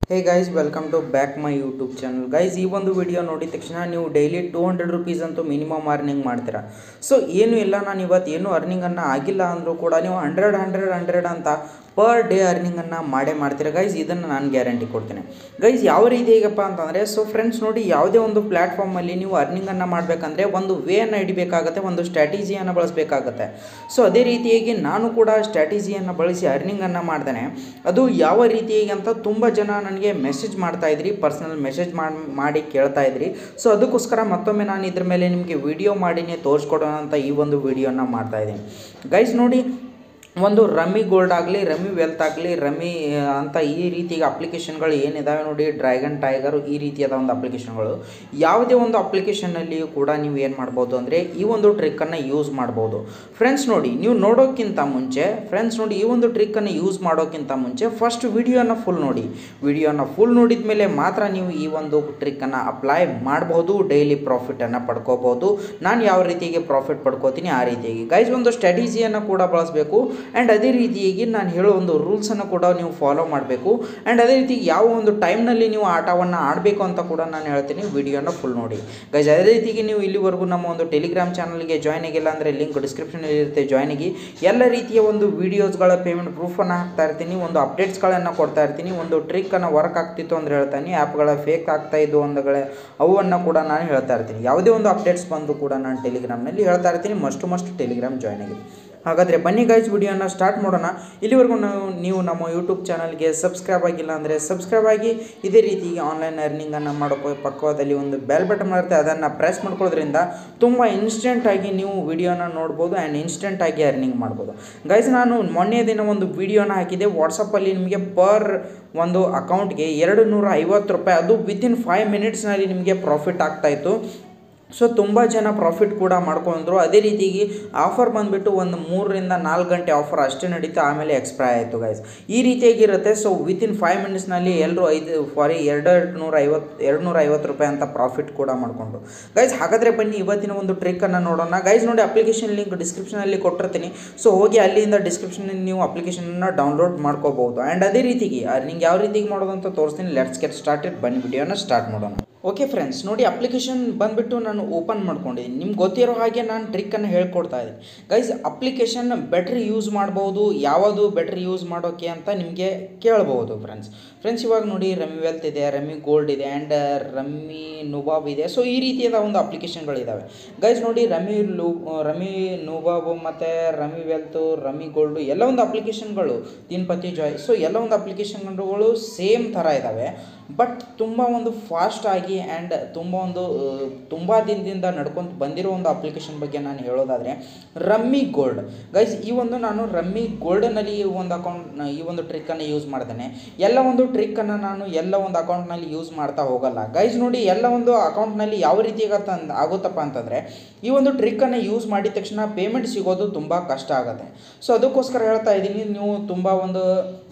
Hey guys welcome to back my YouTube channel guys ಈ ಒಂದು video ನೋಡಿದ ತಕ್ಷಣ ನೀವು ಡೈಲಿ ಟೂ ಹಂಡ್ರೆಡ್ ರುಪೀಸ್ ಅಂತೂ ಮಿನಿಮಮ್ ಅರ್ನಿಂಗ್ ಮಾಡ್ತೀರಾ ಸೊ ಏನು ಇಲ್ಲ ನಾನು ಇವತ್ತು ಏನು ಅರ್ನಿಂಗನ್ನು ಆಗಿಲ್ಲ ಅಂದರೂ ಕೂಡ ನೀವು ಹಂಡ್ರೆಡ್ ಹಂಡ್ರೆಡ್ ಹಂಡ್ರೆಡ್ ಅಂತ ಪರ್ ಡೇ ಅರ್ನಿಂಗನ್ನು ಮಾಡೇ ಮಾಡ್ತೀರಾ ಗೈಸ್ ಇದನ್ನು ನಾನು ಗ್ಯಾರಂಟಿ ಕೊಡ್ತೀನಿ ಗೈಸ್ ಯಾವ ರೀತಿ ಹೇಗಪ್ಪ ಅಂತಂದರೆ ಸೊ ಫ್ರೆಂಡ್ಸ್ ನೋಡಿ ಯಾವುದೇ ಒಂದು ಪ್ಲ್ಯಾಟ್ಫಾರ್ಮಲ್ಲಿ ನೀವು ಅರ್ನಿಂಗನ್ನು ಮಾಡಬೇಕಂದ್ರೆ ಒಂದು ವೇಯನ್ನು ಹಿಡಿಬೇಕಾಗತ್ತೆ ಒಂದು ಸ್ಟ್ರಾಟಜಿಯನ್ನು ಬಳಸಬೇಕಾಗತ್ತೆ ಸೊ ಅದೇ ರೀತಿಯಾಗಿ ನಾನು ಕೂಡ ಸ್ಟ್ರಾಟಜಿಯನ್ನು ಬಳಸಿ ಅರ್ನಿಂಗನ್ನು ಮಾಡ್ದೇನೆ ಅದು ಯಾವ ರೀತಿಯಾಗಿ ಅಂತ ತುಂಬ ಜನ ನನಗೆ ಮೆಸೇಜ್ ಮಾಡ್ತಾ ಇದ್ರಿ ಪರ್ಸನಲ್ ಮೆಸೇಜ್ ಮಾಡಿ ಕೇಳ್ತಾ ಇದ್ರಿ ಸೊ ಅದಕ್ಕೋಸ್ಕರ ಮತ್ತೊಮ್ಮೆ ನಾನು ಇದ್ರ ಮೇಲೆ ನಿಮಗೆ ವಿಡಿಯೋ ಮಾಡಿನೇ ತೋರಿಸ್ಕೊಡೋಣ ಅಂತ ಈ ಒಂದು ವಿಡಿಯೋನ ಮಾಡ್ತಾ ಇದ್ದೀನಿ ಗೈಸ್ ನೋಡಿ ಒಂದು ರಮ್ಮಿ ಗೋಲ್ಡ್ ಆಗಲಿ ರಮ್ಮಿ ವೆಲ್ತ್ ಆಗಲಿ ರಮ್ಮಿ ಆ, ಅಂತ ಈ ರೀತಿಯ ಅಪ್ಲಿಕೇಶನ್ಗಳು ಏನಿದಾವೆ ನೋಡಿ ಡ್ರ್ಯಾಗನ್ ಟೈಗರು ಈ ರೀತಿಯಾದ ಒಂದು ಅಪ್ಲಿಕೇಶನ್ಗಳು ಯಾವುದೇ ಒಂದು ಅಪ್ಲಿಕೇಶನ್ನಲ್ಲಿಯೂ ಕೂಡ ನೀವು ಏನು ಮಾಡ್ಬೋದು ಅಂದರೆ ಈ ಒಂದು ಟ್ರಿಕ್ಕನ್ನು ಯೂಸ್ ಮಾಡ್ಬೋದು ಫ್ರೆಂಡ್ಸ್ ನೋಡಿ ನೀವು ನೋಡೋಕ್ಕಿಂತ ಮುಂಚೆ ಫ್ರೆಂಡ್ಸ್ ನೋಡಿ ಈ ಒಂದು ಟ್ರಿಕ್ಕನ್ನು ಯೂಸ್ ಮಾಡೋಕ್ಕಿಂತ ಮುಂಚೆ ಫಸ್ಟ್ ವಿಡಿಯೋನ ಫುಲ್ ನೋಡಿ ವಿಡಿಯೋನ ಫುಲ್ ನೋಡಿದ ಮೇಲೆ ಮಾತ್ರ ನೀವು ಈ ಒಂದು ಟ್ರಿಕ್ಕನ್ನು ಅಪ್ಲೈ ಮಾಡ್ಬೋದು ಡೈಲಿ ಪ್ರಾಫಿಟನ್ನು ಪಡ್ಕೋಬೋದು ನಾನು ಯಾವ ರೀತಿಯಾಗಿ ಪ್ರಾಫಿಟ್ ಪಡ್ಕೋತೀನಿ ಆ ರೀತಿಯಾಗಿ ಗೈಸ್ ಒಂದು ಸ್ಟ್ರಾಟಜಿಯನ್ನು ಕೂಡ ಬಳಸಬೇಕು ಆ್ಯಂಡ್ ಅದೇ ರೀತಿಯಾಗಿ ನಾನು ಹೇಳೋ ಒಂದು ರೂಲ್ಸನ್ನು ಕೂಡ ನೀವು ಫಾಲೋ ಮಾಡಬೇಕು ಆ್ಯಂಡ್ ಅದೇ ರೀತಿ ಯಾವ ಒಂದು ಟೈಮ್ನಲ್ಲಿ ನೀವು ಆಟವನ್ನು ಆಡಬೇಕು ಅಂತ ಕೂಡ ನಾನು ಹೇಳ್ತೀನಿ ವಿಡಿಯೋನ ಫುಲ್ ನೋಡಿ ಗೈಸ್ ಅದೇ ರೀತಿಗೆ ನೀವು ಇಲ್ಲಿವರೆಗೂ ನಮ್ಮ ಒಂದು ಟೆಲಿಗ್ರಾಮ್ ಚಾನಲ್ಗೆ ಜಾಯ್ನ್ ಆಗಿಲ್ಲ ಅಂದರೆ ಲಿಂಕ್ ಡಿಸ್ಕ್ರಿಪ್ಷನಲ್ಲಿ ಇರುತ್ತೆ ಜಾಯ್ನ್ ಆಗಿ ಎಲ್ಲ ರೀತಿಯ ಒಂದು ವೀಡಿಯೋಸ್ಗಳ ಪೇಮೆಂಟ್ ಪ್ರೂಫನ್ನು ಹಾಕ್ತಾ ಇರ್ತೀನಿ ಒಂದು ಅಪ್ಡೇಟ್ಸ್ಗಳನ್ನು ಕೊಡ್ತಾ ಇರ್ತೀನಿ ಒಂದು ಟ್ರಿಕ್ಕನ್ನು ವರ್ಕ್ ಆಗ್ತಿತ್ತು ಅಂದರೆ ಹೇಳ್ತಾನೆ ಆ್ಯಪ್ಗಳ ಫೇಕ್ ಆಗ್ತಾ ಇದ್ದು ಒಂದುಗಳೇ ಅವನ್ನು ಕೂಡ ನಾನು ಹೇಳ್ತಾ ಇರ್ತೀನಿ ಯಾವುದೇ ಒಂದು ಅಪ್ಡೇಟ್ಸ್ ಬಂದರೂ ಕೂಡ ನಾನು ಟೆಲಿಗ್ರಾಮ್ನಲ್ಲಿ ಹೇಳ್ತಾ ಇರ್ತೀನಿ ಮಸ್ಟ್ ಮಸ್ಟ್ ಟೆಲಿಗ್ರಾಮ್ ಜಾಯ್ನ್ ಆಗಿ ಹಾಗಾದರೆ ಬನ್ನಿ ಗೈಸ್ ವಿಡಿಯೋನ ಸ್ಟಾರ್ಟ್ ಮಾಡೋಣ ಇಲ್ಲಿವರೆಗೂ ನಾವು ನೀವು ನಮ್ಮ ಯೂಟ್ಯೂಬ್ ಚಾನಲ್ಗೆ ಸಬ್ಸ್ಕ್ರೈಬ್ ಆಗಿಲ್ಲ ಅಂದರೆ ಸಬ್ಸ್ಕ್ರೈಬ್ ಆಗಿ ಇದೇ ರೀತಿ ಆನ್ಲೈನ್ ಅರ್ನಿಂಗನ್ನು ಮಾಡೋಕ್ಕೆ ಪಕ್ಕದಲ್ಲಿ ಒಂದು ಬೆಲ್ ಬಟನ್ ಇರುತ್ತೆ ಅದನ್ನು ಪ್ರೆಸ್ ಮಾಡ್ಕೊಳ್ಳೋದ್ರಿಂದ ತುಂಬ ಇನ್ಸ್ಟೆಂಟಾಗಿ ನೀವು ವಿಡಿಯೋನ ನೋಡ್ಬೋದು ಆ್ಯಂಡ್ ಇನ್ಸ್ಟೆಂಟಾಗಿ ಅರ್ನಿಂಗ್ ಮಾಡ್ಬೋದು ಗೈಸ್ ನಾನು ಮೊನ್ನೆ ದಿನ ಒಂದು ವಿಡಿಯೋನ ಹಾಕಿದೆ ವಾಟ್ಸಪ್ಪಲ್ಲಿ ನಿಮಗೆ ಪರ್ ಒಂದು ಅಕೌಂಟ್ಗೆ ಎರಡು ನೂರ ಐವತ್ತು ರೂಪಾಯಿ ಅದು ವಿತಿನ್ ಫೈವ್ ಮಿನಿಟ್ಸ್ನಲ್ಲಿ ನಿಮಗೆ ಪ್ರಾಫಿಟ್ ಆಗ್ತಾಯಿತ್ತು ಸೊ ತುಂಬ ಜನ ಪ್ರಾಫಿಟ್ ಕೂಡ ಮಾಡ್ಕೊಂಡ್ರು ಅದೇ ರೀತಿಗೆ ಆಫರ್ ಬಂದುಬಿಟ್ಟು ಒಂದು ಮೂರರಿಂದ ನಾಲ್ಕು ಗಂಟೆ ಆಫರ್ ಅಷ್ಟೇ ನಡೀತು ಆಮೇಲೆ ಎಕ್ಸ್ಪೈರ್ ಆಯಿತು ಗೈಸ್ ಈ ರೀತಿಯಾಗಿರುತ್ತೆ ಸೊ ವಿತಿನ್ ಫೈವ್ ಮಿನಿಟ್ಸ್ನಲ್ಲಿ ಎಲ್ಲರೂ ಐದು ಫಾರಿ ಎರಡು ನೂರ ಐವತ್ತು ಎರಡು ನೂರ ಐವತ್ತು ರೂಪಾಯಿ ಅಂತ ಪ್ರಾಫಿಟ್ ಕೂಡ ಮಾಡಿಕೊಂಡು ಗೈಸ್ ಹಾಗಾದರೆ ಬನ್ನಿ ಇವತ್ತಿನ ಒಂದು ಟ್ರಿಕ್ಕನ್ನು ನೋಡೋಣ ಗೈಸ್ ನೋಡಿ ಅಪ್ಲಿಕೇಶನ್ ಲಿಂಕ್ ಡಿಸ್ಕ್ರಿಪ್ಷನಲ್ಲಿ ಕೊಟ್ಟಿರ್ತೀನಿ ಸೊ ಹೋಗಿ ಅಲ್ಲಿಂದ ಡಿಸ್ಕ್ರಿಪ್ಷನ್ ನೀವು ಅಪ್ಲಿಕೇಶನನ್ನು ಡೌನ್ಲೋಡ್ ಮಾಡ್ಕೋಬೋದು ಆ್ಯಂಡ್ ಅದೇ ರೀತಿಗೆ ನಿಂಗೆ ಯಾವ ರೀತಿಗೆ ಮಾಡೋದು ಅಂತ ತೋರಿಸ್ತೀನಿ ಲೆಟ್ಸ್ ಗೆಟ್ ಸ್ಟಾರ್ಟೆಡ್ ಬನ್ನಿ ವಿಡಿಯೋನ ಸ್ಟಾರ್ಟ್ ಮಾಡೋಣ ಓಕೆ ಫ್ರೆಂಡ್ಸ್ ನೋಡಿ ಅಪ್ಲಿಕೇಶನ್ ಬಂದುಬಿಟ್ಟು ನಾನು ಓಪನ್ ಮಾಡ್ಕೊಂಡಿದ್ದೀನಿ ನಿಮ್ಗೆ ಗೊತ್ತಿರೋ ಹಾಗೆ ನಾನು ಟ್ರಿಕ್ಕನ್ನು ಹೇಳ್ಕೊಡ್ತಾ ಇದ್ದೀನಿ ಗೈಸ್ ಅಪ್ಲಿಕೇಶನ್ ಬೆಟ್ರ್ ಯೂಸ್ ಮಾಡ್ಬೋದು ಯಾವುದು ಬೆಟ್ರ್ ಯೂಸ್ ಮಾಡೋಕ್ಕೆ ಅಂತ ನಿಮಗೆ ಕೇಳ್ಬೋದು ಫ್ರೆಂಡ್ಸ್ ಫ್ರೆಂಡ್ಸ್ ಇವಾಗ ನೋಡಿ ರಮ್ಮಿ ವೆಲ್ತ್ ಇದೆ ರಮ್ಮಿ ಗೋಲ್ಡ್ ಇದೆ ಆ್ಯಂಡ್ ರಮ್ಮಿ ನುಬಾಬ್ ಇದೆ ಸೊ ಈ ರೀತಿಯಾದ ಒಂದು ಅಪ್ಲಿಕೇಶನ್ಗಳಿದ್ದಾವೆ ಗೈಸ್ ನೋಡಿ ರಮ್ಮಿ ಲು ರಮ್ಮಿ ನುಬಾಬು ಮತ್ತು ರಮ್ಮಿ ವೆಲ್ತು ರಮ್ಮಿ ಗೋಲ್ಡು ಎಲ್ಲ ಒಂದು ಅಪ್ಲಿಕೇಶನ್ಗಳು ತಿನ್ಪತಿ ಜಾಯ್ ಸೊ ಎಲ್ಲ ಒಂದು ಅಪ್ಲಿಕೇಶನ್ಗಳು ಸೇಮ್ ಥರ ಇದ್ದಾವೆ ಬಟ್ ತುಂಬ ಒಂದು ಫಾಸ್ಟ್ ಆಗಿ ಆ್ಯಂಡ್ ತುಂಬ ಒಂದು ತುಂಬ ದಿನದಿಂದ ನಡ್ಕೊಂತ ಬಂದಿರೋ ಒಂದು ಅಪ್ಲಿಕೇಶನ್ ಬಗ್ಗೆ ನಾನು ಹೇಳೋದಾದರೆ ರಮ್ಮಿ ಗೋಲ್ಡ್ ಗೈಸ್ ಈ ಒಂದು ನಾನು ರಮ್ಮಿ ಗೋಲ್ಡ್ನಲ್ಲಿ ಈ ಒಂದು ಅಕೌಂಟ್ ಈ ಒಂದು ಟ್ರಿಕ್ಕನ್ನು ಯೂಸ್ ಮಾಡ್ತೇನೆ ಎಲ್ಲ ಒಂದು ಟ್ರಿಕ್ಕನ್ನು ನಾನು ಎಲ್ಲ ಒಂದು ಅಕೌಂಟ್ನಲ್ಲಿ ಯೂಸ್ ಮಾಡ್ತಾ ಹೋಗಲ್ಲ ಗೈಸ್ ನೋಡಿ ಎಲ್ಲ ಒಂದು ಅಕೌಂಟ್ನಲ್ಲಿ ಯಾವ ರೀತಿ ಆಗತ್ತ ಆಗುತ್ತಪ್ಪ ಅಂತಂದರೆ ಈ ಒಂದು ಟ್ರಿಕ್ಕನ್ನು ಯೂಸ್ ಮಾಡಿದ ತಕ್ಷಣ ಪೇಮೆಂಟ್ ಸಿಗೋದು ತುಂಬ ಕಷ್ಟ ಆಗುತ್ತೆ ಸೊ ಅದಕ್ಕೋಸ್ಕರ ಹೇಳ್ತಾ ಇದ್ದೀನಿ ನೀವು ತುಂಬ ಒಂದು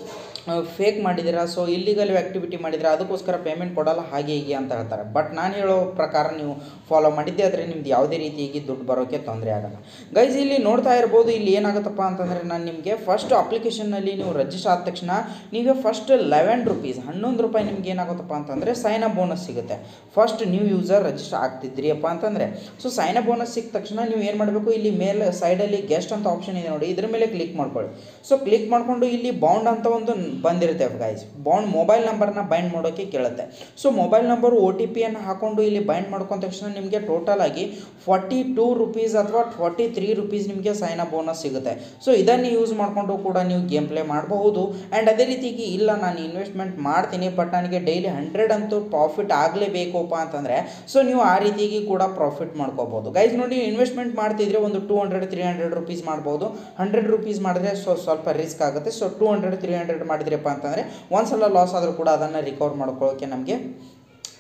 ಫೇಕ್ ಮಾಡಿದ್ದೀರಾ ಸೊ ಇಲ್ಲಿಗಲ್ ಆ್ಯಕ್ಟಿವಿಟಿ ಮಾಡಿದ್ರೆ ಅದಕ್ಕೋಸ್ಕರ ಪೇಮೆಂಟ್ ಕೊಡಲ್ಲ ಹಾಗೆ ಹೀಗೆ ಅಂತ ಹೇಳ್ತಾರೆ ಬಟ್ ನಾನು ಹೇಳೋ ಪ್ರಕಾರ ನೀವು ಫಾಲೋ ಮಾಡಿದ್ದೆ ಆದರೆ ನಿಮ್ದು ಯಾವುದೇ ರೀತಿಯಾಗಿ ದುಡ್ಡು ಬರೋಕ್ಕೆ ತೊಂದರೆ ಆಗಲ್ಲ ಗೈಸ್ ಇಲ್ಲಿ ನೋಡ್ತಾ ಇರ್ಬೋದು ಇಲ್ಲಿ ಏನಾಗುತ್ತಪ್ಪ ಅಂತಂದರೆ ನಾನು ನಿಮಗೆ ಫಸ್ಟ್ ಅಪ್ಲಿಕೇಶನ್ನಲ್ಲಿ ನೀವು ರಿಜಿಸ್ಟರ್ ಆದ ತಕ್ಷಣ ನೀವು ಫಸ್ಟ್ ಲೆವೆನ್ ರುಪೀಸ್ ಹನ್ನೊಂದು ರೂಪಾಯಿ ನಿಮ್ಗೆ ಏನಾಗುತ್ತಪ್ಪ ಅಂತಂದರೆ ಸೈನ್ ಅಪ್ ಬೋನಸ್ ಸಿಗುತ್ತೆ ಫಸ್ಟ್ ನ್ಯೂ ಯೂಸರ್ ರಿಜಿಸ್ಟರ್ ಆಗ್ತಿದ್ರಿ ಅಪ್ಪ ಅಂತಂದರೆ ಸೊ ಸೈನ್ ಅಪ್ ಬೋನಸ್ ಸಿಕ್ಕ ತಕ್ಷಣ ನೀವು ಏನು ಮಾಡಬೇಕು ಇಲ್ಲಿ ಮೇಲೆ ಸೈಡಲ್ಲಿ ಗೆಸ್ಟ್ ಅಂತ ಆಪ್ಷನ್ ಇದೆ ನೋಡಿ ಇದ್ರ ಮೇಲೆ ಕ್ಲಿಕ್ ಮಾಡ್ಕೊಳ್ಳಿ ಸೊ ಕ್ಲಿಕ್ ಮಾಡಿಕೊಂಡು ಇಲ್ಲಿ ಬೌಂಡ್ ಅಂತ ಒಂದು ಬಂದಿರುತ್ತೆ ಗೈಸ್ ಬೌಂಡ್ ಮೊಬೈಲ್ ನಂಬರ್ನ ಬೈಂಡ್ ಮಾಡೋಕ್ಕೆ ಕೇಳುತ್ತೆ so mobile number O T ಪಿಯನ್ನು ಹಾಕೊಂಡು ಇಲ್ಲಿ ಬೈಂಡ್ ಮಾಡ್ಕೊಂಡ ತಕ್ಷಣ ನಿಮಗೆ ಟೋಟಲ್ ಆಗಿ ಫಾರ್ಟಿ ಟೂ ರುಪೀಸ್ ಅಥವಾ ಫಾರ್ಟಿ ತ್ರೀ ರುಪೀಸ್ ನಿಮಗೆ ಸೈನ್ ಅಪ್ ಬೋನಸ್ ಸಿಗುತ್ತೆ ಸೊ ಇದನ್ನು ಯೂಸ್ ಮಾಡಿಕೊಂಡು ಕೂಡ ನೀವು ಗೇಮ್ ಪ್ಲೇ ಮಾಡಬಹುದು ಆ್ಯಂಡ್ ಅದೇ ರೀತಿಗೆ ಇಲ್ಲ ನಾನು ಇನ್ವೆಸ್ಟ್ಮೆಂಟ್ ಮಾಡ್ತೀನಿ ಬಟ್ ನನಗೆ ಡೈಲಿ ಹಂಡ್ರೆಡ್ ಅಂತೂ ಪ್ರಾಫಿಟ್ ಆಗಲೇಬೇಕಪ್ಪ ಅಂತಂದರೆ ಸೊ ನೀವು ಆ ರೀತಿಗೆ ಕೂಡ ಪ್ರಾಫಿಟ್ ಮಾಡ್ಕೋಬೋದು ಗೈಸ್ ನೋಡಿ ಇನ್ವೆಸ್ಟ್ಮೆಂಟ್ ಮಾಡ್ತಿದ್ರೆ ಒಂದು two hundred three hundred rupees ಮಾಡ್ಬೋದು ಹಂಡ್ರೆಡ್ ರುಪೀಸ್ ಮಾಡಿದ್ರೆ ಸೊ ಸ್ವಲ್ಪ ರಿಸ್ಕ್ ಆಗುತ್ತೆ so two hundred three hundred ಮಾಡಿದ್ರಪ್ಪ ಅಂತಂದರೆ ಒಂದು ಸಲ ಲಾಸ್ ಆದರೂ ಕೂಡ ಅದನ್ನು ರಿಕವರ್ ಮಾಡ್ಕೊಳ್ಳೋಕ್ಕೆ ನಮಗೆ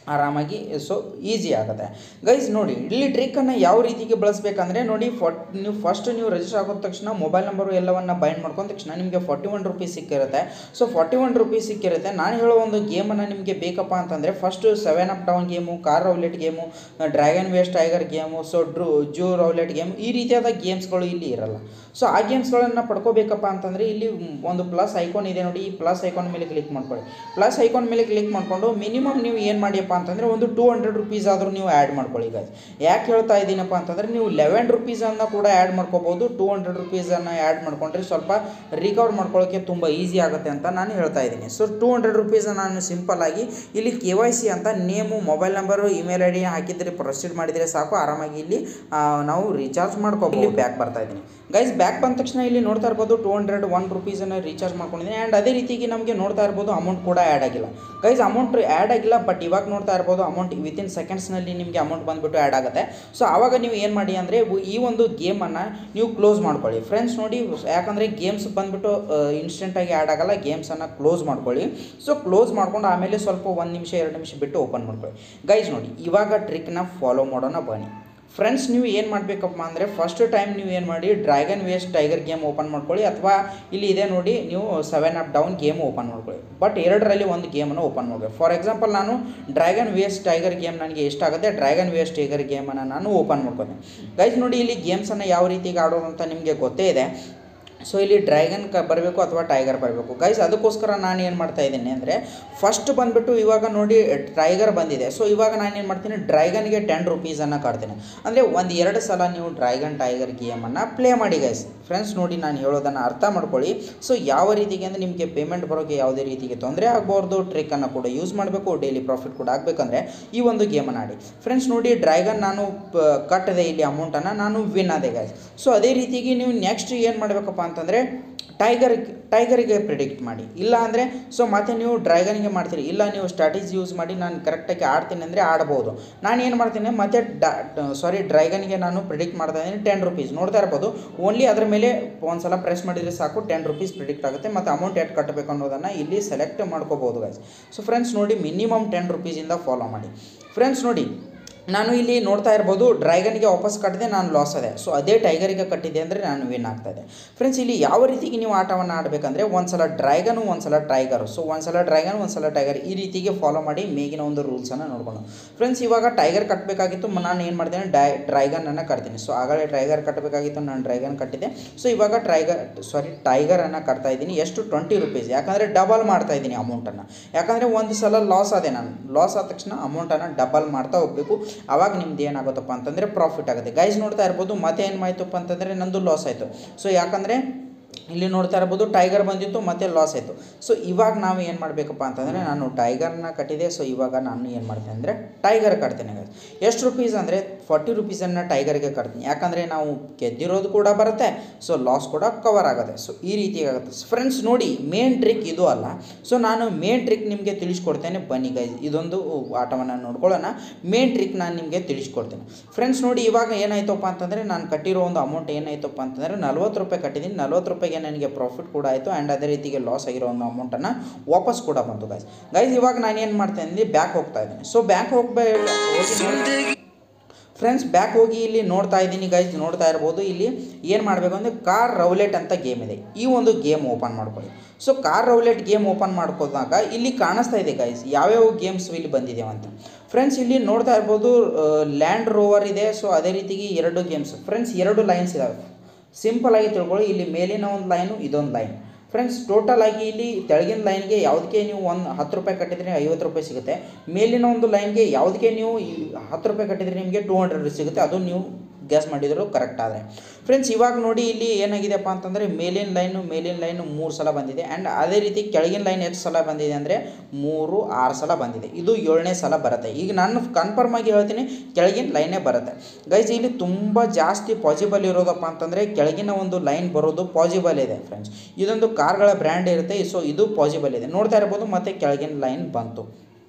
ಆರಾಮಾಗಿ ಸೊ ಈಸಿ ಆಗುತ್ತೆ ಗೈಸ್ ನೋಡಿ ಇಲ್ಲಿ ಟ್ರಿಕ್ಕನ್ನು ಯಾವ ರೀತಿಗೆ ಬಳಸಬೇಕಂದ್ರೆ ನೋಡಿ ಫಾಟ್ ನೀವು ಫಸ್ಟ್ ನೀವು ರಿಜಿಸ್ಟರ್ ಆಗೋದ ತಕ್ಷಣ ಮೊಬೈಲ್ ನಂಬರು ಎಲ್ಲವನ್ನು ಬೈಂಡ್ ಮಾಡ್ಕೊಂಡ ತಕ್ಷಣ ನಿಮಗೆ ಫಾರ್ಟಿ ಒನ್ ರುಪೀಸ್ ಸಿಕ್ಕಿರುತ್ತೆ ಸೊ ಫಾರ್ಟಿ ಒನ್ ರುಪೀಸ್ ಸಿಕ್ಕಿರುತ್ತೆ ನಾನು ಹೇಳೋ ಒಂದು ಗೇಮನ್ನು ನಿಮಗೆ ಬೇಕಪ್ಪ ಅಂತಂದರೆ first seven up down game car roulette game dragon vs tiger game so ಡ್ರೂ ಜೂ ರೌಲೆಟ್ ಗೇಮ್ ಈ ರೀತಿಯಾದ ಗೇಮ್ಸ್ಗಳು ಇಲ್ಲಿ ಇರಲ್ಲ ಸೊ ಆ ಗೇಮ್ಸ್ಗಳನ್ನು ಪಡ್ಕೋಬೇಕಪ್ಪ ಅಂತಂದರೆ ಇಲ್ಲಿ ಒಂದು ಪ್ಲಸ್ ಐಕಾನ್ ಇದೆ ನೋಡಿ ಈ ಪ್ಲಸ್ ಐಕಾನ್ ಮೇಲೆ ಕ್ಲಿಕ್ ಮಾಡ್ಕೊಳ್ಳಿ ಪ್ಲಸ್ ಐಕಾನ್ ಮೇಲೆ ಕ್ಲಿಕ್ ಮಾಡಿಕೊಂಡು ಮಿನಿಮಮ್ ನೀವು ಏನು ಮಾಡಿಯಪ್ಪ ಅಂತಂದರೆ ಒಂದು ಟೂ ಹಂಡ್ರೆಡ್ ರುಪೀಸ್ ಆದರೂ ನೀವು ಆ್ಯಡ್ ಮಾಡ್ಕೊಳ್ಳಿ ಗೈಸ್ ಯಾಕೆ ಹೇಳ್ತಾ ಇದ್ದೀನಪ್ಪ ಅಂತಂದರೆ ನೀವು ಲೆವೆನ್ ರುಪೀಸನ್ನು ಕೂಡ ಆ್ಯಡ್ ಮಾಡ್ಕೋಬೋದು ಟೂ ಹಂಡ್ರೆಡ್ ರುಪೀಸನ್ನು ಆ್ಯಡ್ ಮಾಡ್ಕೊಂಡ್ರೆ ಸ್ವಲ್ಪ ರಿಕವರ್ ಮಾಡ್ಕೊಳ್ಳೋಕ್ಕೆ ತುಂಬ ಈಸಿ ಆಗುತ್ತೆ ಅಂತ ನಾನು ಹೇಳ್ತಾ ಇದ್ದೀನಿ ಸೊ ಟೂ ಹಂಡ್ರೆಡ್ ರುಪೀಸನ್ನು ನಾನು ಸಿಂಪಲ್ ಆಗಿ ಇಲ್ಲಿ ಕೆ ವೈ ಸಿ ಅಂತ name mobile number email I D ಹಾಕಿದ್ರೆ ಪ್ರೊಸೀಡ್ ಮಾಡಿದರೆ ಸಾಕು ಆರಾಮಾಗಿ ಇಲ್ಲಿ ಆ, ನಾವು ರೀಚಾರ್ಜ್ ಮಾಡ್ಕೋಬೋದು ಇಲ್ಲಿ ಬ್ಯಾಕ್ ಬರ್ತಾ ಇದ್ದೀನಿ ಗೈಸ್ ಬ್ಯಾಕ್ ಬಂದ ತಕ್ಷಣ ಇಲ್ಲಿ ನೋಡ್ತಾ ಇರ್ಬೋದು ಟೂ ಹಂಡ್ರೆಡ್ ಒನ್ ರುಪೀಸನ್ನು ರೀಚಾರ್ಜ್ ಮಾಡ್ಕೊಂಡಿದ್ದೀನಿ ಆ್ಯಂಡ್ ಅದೇ ರೀತಿಗೆ ನಮಗೆ ನೋಡ್ತಾ ಇರ್ಬೋದು ಅಮೌಂಟ್ ಕೂಡ ಆ್ಯಡ್ ಆಗಿಲ್ಲ ಗೈಸ್ ಅಮೌಂಟ್ ಆ್ಯಡ್ ಆಗಿಲ್ಲ ಬಟ್ ಇವಾಗ ನೋಡ್ತಾ ಇರ್ಬೋದು ಅಮೌಂಟ್ ವಿತಿನ್ ಸೆಕೆಂಡ್ಸ್ನಲ್ಲಿ ನಿಮಗೆ ಅಮೌಂಟ್ ಬಂದುಬಿಟ್ಟು ಆ್ಯಡ್ ಆಗುತ್ತೆ ಸೊ ಆವಾಗ ನೀವು ಏನು ಮಾಡಿ ಅಂದರೆ ಈ ಒಂದು ಗೇಮನ್ನು ನೀವು ಕ್ಲೋಸ್ ಮಾಡ್ಕೊಳ್ಳಿ ಫ್ರೆಂಡ್ಸ್ ನೋಡಿ ಯಾಕಂದರೆ ಗೇಮ್ಸ್ ಬಂದುಬಿಟ್ಟು ಇನ್ಸ್ಟೆಂಟಾಗಿ ಆ್ಯಡ್ ಆಗಲ್ಲ ಗೇಮ್ಸನ್ನು ಕ್ಲೋಸ್ ಮಾಡ್ಕೊಳ್ಳಿ ಸೊ ಕ್ಲೋಸ್ ಮಾಡ್ಕೊಂಡು ಆಮೇಲೆ ಸ್ವಲ್ಪ ಒಂದು ನಿಮಿಷ ಎರಡು ನಿಮಿಷ ಬಿಟ್ಟು ಓಪನ್ ಮಾಡ್ಕೊಳ್ಳಿ ಗೈಸ್ ನೋಡಿ ಇವಾಗ ಟ್ರಿಕ್ನ ಫಾಲೋ ಮಾಡೋಣ ಬನ್ನಿ ಫ್ರೆಂಡ್ಸ್ ನೀವು ಏನು ಮಾಡಬೇಕಪ್ಪ ಅಂದರೆ ಫಸ್ಟ್ ಟೈಮ್ ನೀವು ಏನು ಮಾಡಿ dragon vs tiger game open ಮಾಡ್ಕೊಳ್ಳಿ ಅಥವಾ ಇಲ್ಲಿ ಇದೆ ನೋಡಿ ನೀವು seven up down game open ಮಾಡ್ಕೊಳ್ಳಿ ಬಟ್ ಎರಡರಲ್ಲಿ ಒಂದು ಗೇಮನ್ನು ಓಪನ್ ಮಾಡಬೇಕು ಫಾರ್ ಎಕ್ಸಾಂಪಲ್ ನಾನು ಡ್ರ್ಯಾಗನ್ ವೇಸ್ಟ್ ಟೈಗರ್ ಗೇಮ್ ನನಗೆ ಇಷ್ಟ ಆಗುತ್ತೆ ಡ್ರ್ಯಾಗನ್ ವೇಸ್ಟ್ ಟೈಗರ್ ಗೇಮನ್ನು ನಾನು ಓಪನ್ ಮಾಡ್ಕೊತೀನಿ ಗೈಸ್ ನೋಡಿ ಇಲ್ಲಿ ಗೇಮ್ಸನ್ನು ಯಾವ ರೀತಿಗೆ ಆಡೋದು ಅಂತ ನಿಮಗೆ ಗೊತ್ತೇ ಇದೆ ಸೊ ಇಲ್ಲಿ ಡ್ರ್ಯಾಗನ್ ಕ ಬರಬೇಕು ಅಥವಾ ಟೈಗರ್ ಬರಬೇಕು ಗೈಸ್ ಅದಕ್ಕೋಸ್ಕರ ನಾನು ಏನು ಮಾಡ್ತಾ ಇದ್ದೀನಿ ಅಂದರೆ ಫಸ್ಟ್ ಬಂದುಬಿಟ್ಟು ಇವಾಗ ನೋಡಿ ಟೈಗರ್ ಬಂದಿದೆ ಸೊ ಇವಾಗ ನಾನು ಏನು ಮಾಡ್ತೀನಿ ಡ್ರ್ಯಾಗನ್ಗೆ ಟೆನ್ ರುಪೀಸನ್ನು ಕಾಡ್ತೀನಿ ಅಂದರೆ ಒಂದು ಎರಡು ಸಲ ನೀವು ಡ್ರ್ಯಾಗನ್ ಟೈಗರ್ ಗೇಮನ್ನು ಪ್ಲೇ ಮಾಡಿ ಗೈಸ್ ಫ್ರೆಂಡ್ಸ್ ನೋಡಿ ನಾನು ಹೇಳೋದನ್ನು ಅರ್ಥ ಮಾಡ್ಕೊಳ್ಳಿ ಸೊ ಯಾವ ರೀತಿಗೆ ಅಂದರೆ ನಿಮಗೆ ಪೇಮೆಂಟ್ ಬರೋಕ್ಕೆ ಯಾವುದೇ ರೀತಿಗೆ ತೊಂದರೆ ಆಗಬಾರ್ದು ಟ್ರಿಕ್ಕನ್ನು ಕೂಡ ಯೂಸ್ ಮಾಡಬೇಕು ಡೈಲಿ ಪ್ರಾಫಿಟ್ ಕೂಡ ಆಗಬೇಕಂದ್ರೆ ಈ ಒಂದು ಗೇಮನ್ನು ಆಡಿ ಫ್ರೆಂಡ್ಸ್ ನೋಡಿ ಡ್ರ್ಯಾಗನ್ ನಾನು ಪ- ಕಟ್ಟಿದೆ ಇಲ್ಲಿ ಅಮೌಂಟನ್ನು ನಾನು ವಿನ್ ಆದೆ ಗೈಸ್ ಸೊ ಅದೇ ರೀತಿಗೆ ನೀವು ನೆಕ್ಸ್ಟ್ ಏನು ಮಾಡಬೇಕಪ್ಪ ಅಂತಂದರೆ ಟೈಗರ್ ಟೈಗರಿಗೆ ಪ್ರಿಡಿಕ್ಟ್ ಮಾಡಿ ಇಲ್ಲ ಅಂದರೆ ಸೊ ಮತ್ತೆ ನೀವು ಡ್ರ್ಯಾಗನ್ಗೆ ಮಾಡ್ತೀರಿ ಇಲ್ಲ ನೀವು ಸ್ಟ್ರಾಟಜಿ ಯೂಸ್ ಮಾಡಿ ನಾನು ಕರೆಕ್ಟಾಗಿ ಆಡ್ತೀನಿ ಅಂದರೆ ಆಡ್ಬೋದು ನಾನು ಏನು ಮಾಡ್ತೀನಿ ಮತ್ತೆ ಸಾರಿ ಡ್ರ್ಯಾಗನ್ಗೆ ನಾನು ಪ್ರಿಡಿಕ್ಟ್ ಮಾಡ್ತಾ ಇದ್ದೀನಿ ಟೆನ್ ರುಪೀಸ್ ನೋಡ್ತಾ ಇರ್ಬೋದು ಓನ್ಲಿ ಅದ್ರ ಮೇಲೆ ಒಂದು ಸಲ ಪ್ರೆಸ್ ಮಾಡಿದರೆ ಸಾಕು ಟೆನ್ ರುಪೀಸ್ ಪ್ರಿಡಿಕ್ಟ್ ಆಗುತ್ತೆ ಮತ್ತು ಅಮೌಂಟ್ ಎಷ್ಟು ಕಟ್ಟಬೇಕು ಅನ್ನೋದನ್ನು ಇಲ್ಲಿ ಸೆಲೆಕ್ಟ್ ಮಾಡ್ಕೋಬೋದು ಗೈಸ್ ಸೊ ಫ್ರೆಂಡ್ಸ್ ನೋಡಿ ಮಿನಿಮಮ್ ಟೆನ್ ರುಪೀಸಿಂದ ಫಾಲೋ ಮಾಡಿ ಫ್ರೆಂಡ್ಸ್ ನೋಡಿ ನಾನು ಇಲ್ಲಿ ನೋಡ್ತಾ ಇರ್ಬೋದು ಡ್ರ್ಯಾಗನ್ಗೆ ವಾಪಸ್ ಕಟ್ಟಿದೆ ನಾನು ಲಾಸ್ ಅದೆ ಸೊ ಅದೇ ಟೈಗರಿಗೆ ಕಟ್ಟಿದೆ ಅಂದರೆ ನಾನು ವಿನ್ ಆಗ್ತಾ ಇದೆ ಫ್ರೆಂಡ್ಸ್ ಇಲ್ಲಿ ಯಾವ ರೀತಿಗೆ ನೀವು ಆಟವನ್ನು ಆಡಬೇಕಂದ್ರೆ ಒಂದು ಸಲ ಡ್ರ್ಯಾಗನು ಒಂದು ಸಲ ಟೈಗರು ಸೊ ಒಂದು ಸಲ ಡ್ರ್ಯಾಗನ್ ಒಂದು ಸಲ ಟೈಗರ್ ಈ ರೀತಿಗೆ ಫಾಲೋ ಮಾಡಿ ಮೇಗಿನ ಒಂದು ರೂಲ್ಸನ್ನು ನೋಡ್ಕೊಂಡು ಫ್ರೆಂಡ್ಸ್ ಇವಾಗ ಟೈಗರ್ ಕಟ್ಟಬೇಕಾಗಿತ್ತು ಮ- ನಾನು ಏನು ಮಾಡ್ತೇನೆ ಡೈ ಡ್ರ್ಯಾಗನನ್ನು ಕಟ್ತೀನಿ ಸೊ ಆಗಲೇ ಟೈಗರ್ ಕಟ್ಟಬೇಕಾಗಿತ್ತು ನಾನು ಡ್ರ್ಯಾಗನ್ ಕಟ್ಟಿದೆ ಸೊ ಇವಾಗ ಟೈಗರ್ ಸಾರಿ ಟೈಗರನ್ನು ಕಟ್ತಾ ಇದ್ದೀನಿ ಎಷ್ಟು ಟ್ವೆಂಟಿ ರುಪೀಸ್ ಯಾಕಂದರೆ ಡಬಲ್ ಮಾಡ್ತಾ ಇದ್ದೀನಿ ಅಮೌಂಟನ್ನು ಯಾಕಂದರೆ ಒಂದು ಸಲ ಲಾಸ್ ಆದೆ ನಾನು ಲಾಸ್ ಆದ ತಕ್ಷಣ ಅಮೌಂಟನ್ನು ಡಬಲ್ ಮಾಡ್ತಾ ಹೋಗಬೇಕು ಆವಾಗ ನಿಮ್ದು ಏನಾಗುತ್ತಪ್ಪ ಅಂತಂದರೆ ಪ್ರಾಫಿಟ್ ಆಗುತ್ತೆ ಗೈಸ್ ನೋಡ್ತಾ ಇರ್ಬೋದು ಮತ್ತೆ ಏನು ಆಯ್ತಪ್ಪ ಅಂತಂದರೆ ನಂದು ಲಾಸ್ ಆಯಿತು ಸೊ ಯಾಕಂದರೆ ಇಲ್ಲಿ ನೋಡ್ತಾ ಇರ್ಬೋದು ಟೈಗರ್ ಬಂದಿತ್ತು ಮತ್ತೆ ಲಾಸ್ ಆಯಿತು ಸೊ ಇವಾಗ ನಾವು ಏನು ಮಾಡಬೇಕಪ್ಪ ಅಂತಂದರೆ ನಾನು ಟೈಗರ್ನ ಕಟ್ಟಿದೆ ಸೊ ಇವಾಗ ನಾನು ಏನು ಮಾಡ್ತೇನೆ ಅಂದರೆ ಟೈಗರ್ ಕಟ್ತೇನೆ guys. ಎಷ್ಟು ರುಪೀಸ್ ಅಂದರೆ ಫಾರ್ಟಿ ರುಪೀಸನ್ನು ಟೈಗರ್ಗೆ ಕಟ್ತೀನಿ ಯಾಕಂದರೆ ನಾವು ಗೆದ್ದಿರೋದು ಕೂಡ ಬರುತ್ತೆ ಸೊ ಲಾಸ್ ಕೂಡ ಕವರ್ ಆಗುತ್ತೆ ಸೊ ಈ ರೀತಿ ಆಗುತ್ತೆ ಫ್ರೆಂಡ್ಸ್ ನೋಡಿ ಮೇನ್ ಟ್ರಿಕ್ ಇದು ಅಲ್ಲ ಸೊ ನಾನು ಮೇನ್ ಟ್ರಿಕ್ ನಿಮಗೆ ತಿಳಿಸ್ಕೊಡ್ತೇನೆ ಬನ್ನಿ ಗೈಸ್ ಇದೊಂದು ಆಟವನ್ನು ನೋಡ್ಕೊಳ್ಳೋಣ ಮೇನ್ ಟ್ರಿಕ್ ನಾನು ನಿಮಗೆ ತಿಳಿಸ್ಕೊಡ್ತೇನೆ ಫ್ರೆಂಡ್ಸ್ ನೋಡಿ ಇವಾಗ ಏನಾಯ್ತಪ್ಪ ಅಂತಂದರೆ ನಾನು ಕಟ್ಟಿರೋ ಒಂದು ಅಮೌಂಟ್ ಏನಾಯ್ತಪ್ಪ ಅಂತಂದರೆ ನಲ್ವತ್ತು ರೂಪಾಯಿ ಕಟ್ಟಿದ್ದೀನಿ ನಲ್ವತ್ತು ರೂಪಾಯಿಗೆ ನನಗೆ ಪ್ರಾಫಿಟ್ ಕೂಡ ಆಯಿತು ಆ್ಯಂಡ್ ಅದೇ ರೀತಿಗೆ ಲಾಸ್ ಆಗಿರೋ ಒಂದು ಅಮೌಂಟನ್ನು ವಾಪಸ್ ಕೂಡ ಬಂತು ಗೈಸ್ ಗೈಸ್ ಇವಾಗ ನಾನು ಏನು ಮಾಡ್ತಾ ಇದ್ದೀನಿ ಬ್ಯಾಕ್ ಹೋಗ್ತಾ ಇದ್ದೀನಿ ಸೊ ಬ್ಯಾಕ್ ಹೋಗ್ಬೇ ಹೋಗಿ ನೋಡಿ- ಫ್ರೆಂಡ್ಸ್ ಬ್ಯಾಕ್ ಹೋಗಿ ಇಲ್ಲಿ ನೋಡ್ತಾ ಇದ್ದೀನಿ ಗೈಸ್ ನೋಡ್ತಾ ಇರ್ಬೋದು ಇಲ್ಲಿ ಏನು ಮಾಡಬೇಕು ಅಂದರೆ ಕಾರ್ ರೌಲೆಟ್ ಅಂತ ಗೇಮ್ ಇದೆ ಈ ಒಂದು ಗೇಮ್ ಓಪನ್ ಮಾಡ್ಕೊಳ್ಳಿ so car roulette game open ಮಾಡ್ಕೋದಾಗ ಇಲ್ಲಿ ಕಾಣಿಸ್ತಾ ಇದೆ ಗೈಸ್ ಯಾವ್ಯಾವ ಗೇಮ್ಸ್ ಇಲ್ಲಿ ಬಂದಿದೆ ಅಂತ ಫ್ರೆಂಡ್ಸ್ ಇಲ್ಲಿ ನೋಡ್ತಾ ಇರ್ಬೋದು ಲ್ಯಾಂಡ್ ರೋವರ್ ಇದೆ ಸೊ ಅದೇ ರೀತಿಗೆ ಎರಡು ಗೇಮ್ಸ್ ಫ್ರೆಂಡ್ಸ್ ಎರಡು ಲೈನ್ಸ್ ಇದಾವೆ ಸಿಂಪಲ್ ಆಗಿ ತಿಳ್ಕೊಳ್ಳಿ ಇಲ್ಲಿ ಮೇಲಿನ ಒಂದು ಲೈನು ಇದೊಂದು ಲೈನ್ ಫ್ರೆಂಡ್ಸ್ ಟೋಟಲ್ ಆಗಿ ಇಲ್ಲಿ ತೆಳಗಿನ ಲೈನ್ಗೆ ಯಾವುದಕ್ಕೆ ನೀವು ಒಂದು ಹತ್ತು ರೂಪಾಯಿ ಕಟ್ಟಿದ್ರೆ ಐವತ್ತು ರೂಪಾಯಿ ಸಿಗುತ್ತೆ ಮೇಲಿನ ಒಂದು ಲೈನ್ಗೆ ಯಾವುದಕ್ಕೆ ನೀವು ಈ ಹತ್ತು ರೂಪಾಯಿ ಕಟ್ಟಿದ್ರೆ ನಿಮಗೆ ಟೂ ಹಂಡ್ರೆಡ್ ಸಿಗುತ್ತೆ ಅದು ನೀವು ಗ್ಯಾಸ್ ಮಾಡಿದ್ರು ಕರೆಕ್ಟ್ ಆದರೆ ಫ್ರೆಂಡ್ಸ್ ಇವಾಗ ನೋಡಿ ಇಲ್ಲಿ ಏನಾಗಿದೆಪ್ಪ ಅಂತಂದರೆ ಮೇಲಿನ ಲೈನು ಮೇಲಿನ ಲೈನು ಮೂರು ಸಲ ಬಂದಿದೆ ಆ್ಯಂಡ್ ಅದೇ ರೀತಿ ಕೆಳಗಿನ ಲೈನ್ ಎಷ್ಟು ಸಲ ಬಂದಿದೆ ಅಂದರೆ ಮೂರು ಆರು ಸಲ ಬಂದಿದೆ ಇದು ಏಳನೇ ಸಲ ಬರುತ್ತೆ ಈಗ ನಾನು ಕನ್ಫರ್ಮ್ ಆಗಿ ಹೇಳ್ತೀನಿ ಕೆಳಗಿನ ಲೈನೇ ಬರುತ್ತೆ ಗೈಸ್ ಇಲ್ಲಿ ತುಂಬ ಜಾಸ್ತಿ ಪಾಸಿಬಲ್ ಇರೋದಪ್ಪ ಅಂತಂದರೆ ಕೆಳಗಿನ ಒಂದು ಲೈನ್ ಬರೋದು ಪಾಸಿಬಲ್ ಇದೆ ಫ್ರೆಂಡ್ಸ್ ಇದೊಂದು ಕಾರ್ಗಳ ಬ್ರ್ಯಾಂಡ್ ಇರುತ್ತೆ ಸೊ ಇದು ಪಾಸಿಬಲ್ ಇದೆ ನೋಡ್ತಾ ಇರ್ಬೋದು ಮತ್ತು ಕೆಳಗಿನ ಲೈನ್ ಬಂತು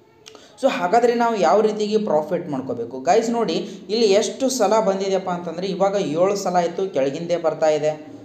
ಸೊ ಹಾಗಾದರೆ ನಾವು ಯಾವ ರೀತಿಗೆ ಪ್ರಾಫಿಟ್ ಮಾಡ್ಕೋಬೇಕು ಗೈಸ್ ನೋಡಿ ಇಲ್ಲಿ ಎಷ್ಟು ಸಲ ಬಂದಿದೆಯಪ್ಪ ಅಂತಂದರೆ ಇವಾಗ ಏಳು ಸಲ ಆಯಿತು ಕೆಳಗಿಂದೇ ಬರ್ತಾ ಇದೆ